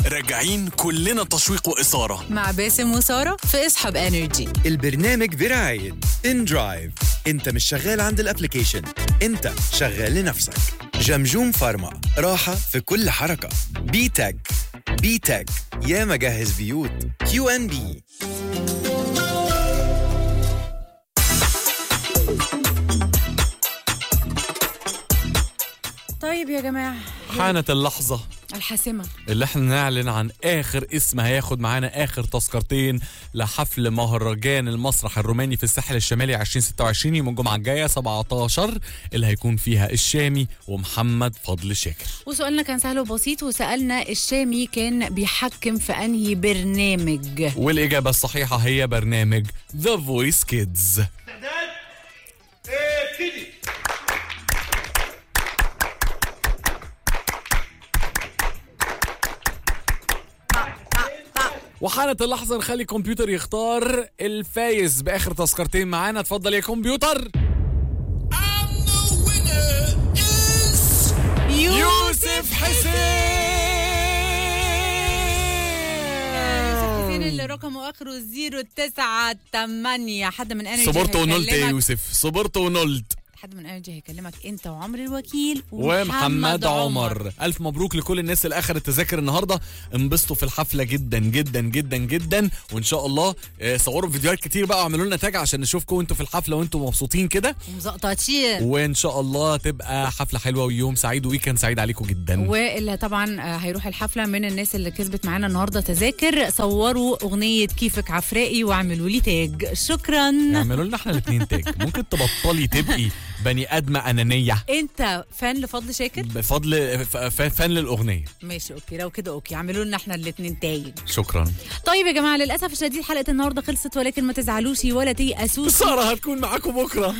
راجعين كلنا تشويق وإثارة مع باسم وسارة في اسحب انرجي البرنامج برعاية ان درايف انت مش شغال عند الابليكيشن انت شغال لنفسك جمجوم فارما راحة في كل حركة بي تك بي تك يا مجهز بيوت كيو ان بي طيب يا جماعة حانت اللحظة الحاسمة اللي احنا نعلن عن اخر اسم هياخد معانا اخر تذكرتين لحفل مهرجان المسرح الروماني في الساحل الشمالي 2026 يوم الجمعة الجاية 17 اللي هيكون فيها الشامي ومحمد فضل شاكر وسؤالنا كان سهل وبسيط وسألنا الشامي كان بيحكم في أنهي برنامج والإجابة الصحيحة هي برنامج The Voice Kids وحانت اللحظة نخلي الكمبيوتر يختار الفايز بآخر تذكرتين معانا اتفضل يا كمبيوتر يوسف حسين فين اللي رقمه آخره 098 حد من انرجي صبرت ونلت يا هيكلمك- يوسف صبرت ونلت حد من انرجي هيكلمك انت وعمرو الوكيل ومحمد عمر الف مبروك لكل الناس اللي اخذت تذاكر النهارده انبسطوا في الحفله جدا جدا جدا جدا وان شاء الله آه، صوروا فيديوهات كتير بقى واعملوا لنا تاج عشان نشوفكم وانتوا في الحفله وانتوا مبسوطين كده ومزقططين وان شاء الله تبقى حفله حلوه ويوم سعيد وويكند سعيد عليكم جدا واللي طبعا آه، هيروح الحفله من الناس اللي كسبت معانا النهارده تذاكر صوروا اغنيه كيفك عفرائي واعملوا لي تاج شكرا اعملوا لنا احنا الاثنين تاج ممكن تبطلي تبقي بني ادمه انانيه انت فان لفضل شاكر بفضل ف- ف- فن للاغنيه ماشي اوكي لو كده اوكي اعملوا لنا احنا الاثنين تاج شكرا طيب يا جماعه للاسف الشديد حلقه النهارده خلصت ولكن ما تزعلوش ولا تيأسوش ساره هتكون معاكم بكره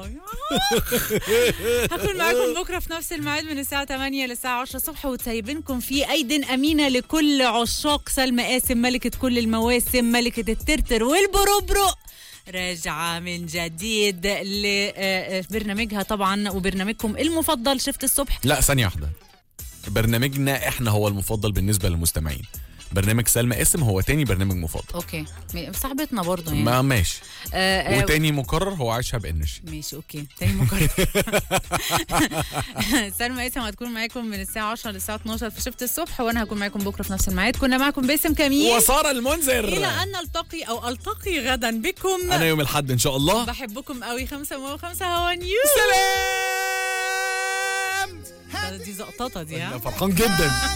هكون معاكم بكره في نفس الميعاد من الساعه 8 للساعه 10 الصبح وسايبينكم في ايد امينه لكل عشاق سلمى قاسم ملكه كل المواسم ملكه الترتر والبروبرو راجعة من جديد لبرنامجها طبعا وبرنامجكم المفضل شفت الصبح لا ثانية واحدة برنامجنا احنا هو المفضل بالنسبة للمستمعين برنامج سلمى اسم هو تاني برنامج مفضل اوكي م- صاحبتنا برضه يعني ما ماشي آه آه وتاني مكرر هو عايشها بانرجي ماشي اوكي تاني مكرر سلمى اسم هتكون معاكم من الساعة 10 للساعة 12 في شفت الصبح وانا هكون معاكم بكرة في نفس الميعاد كنا معاكم باسم كميل وسارة المنذر الى ان نلتقي او التقي غدا بكم انا يوم الاحد ان شاء الله بحبكم قوي خمسة وخمسة هوا نيوز سلام دي زقططة دي ها أنا فرحان جدا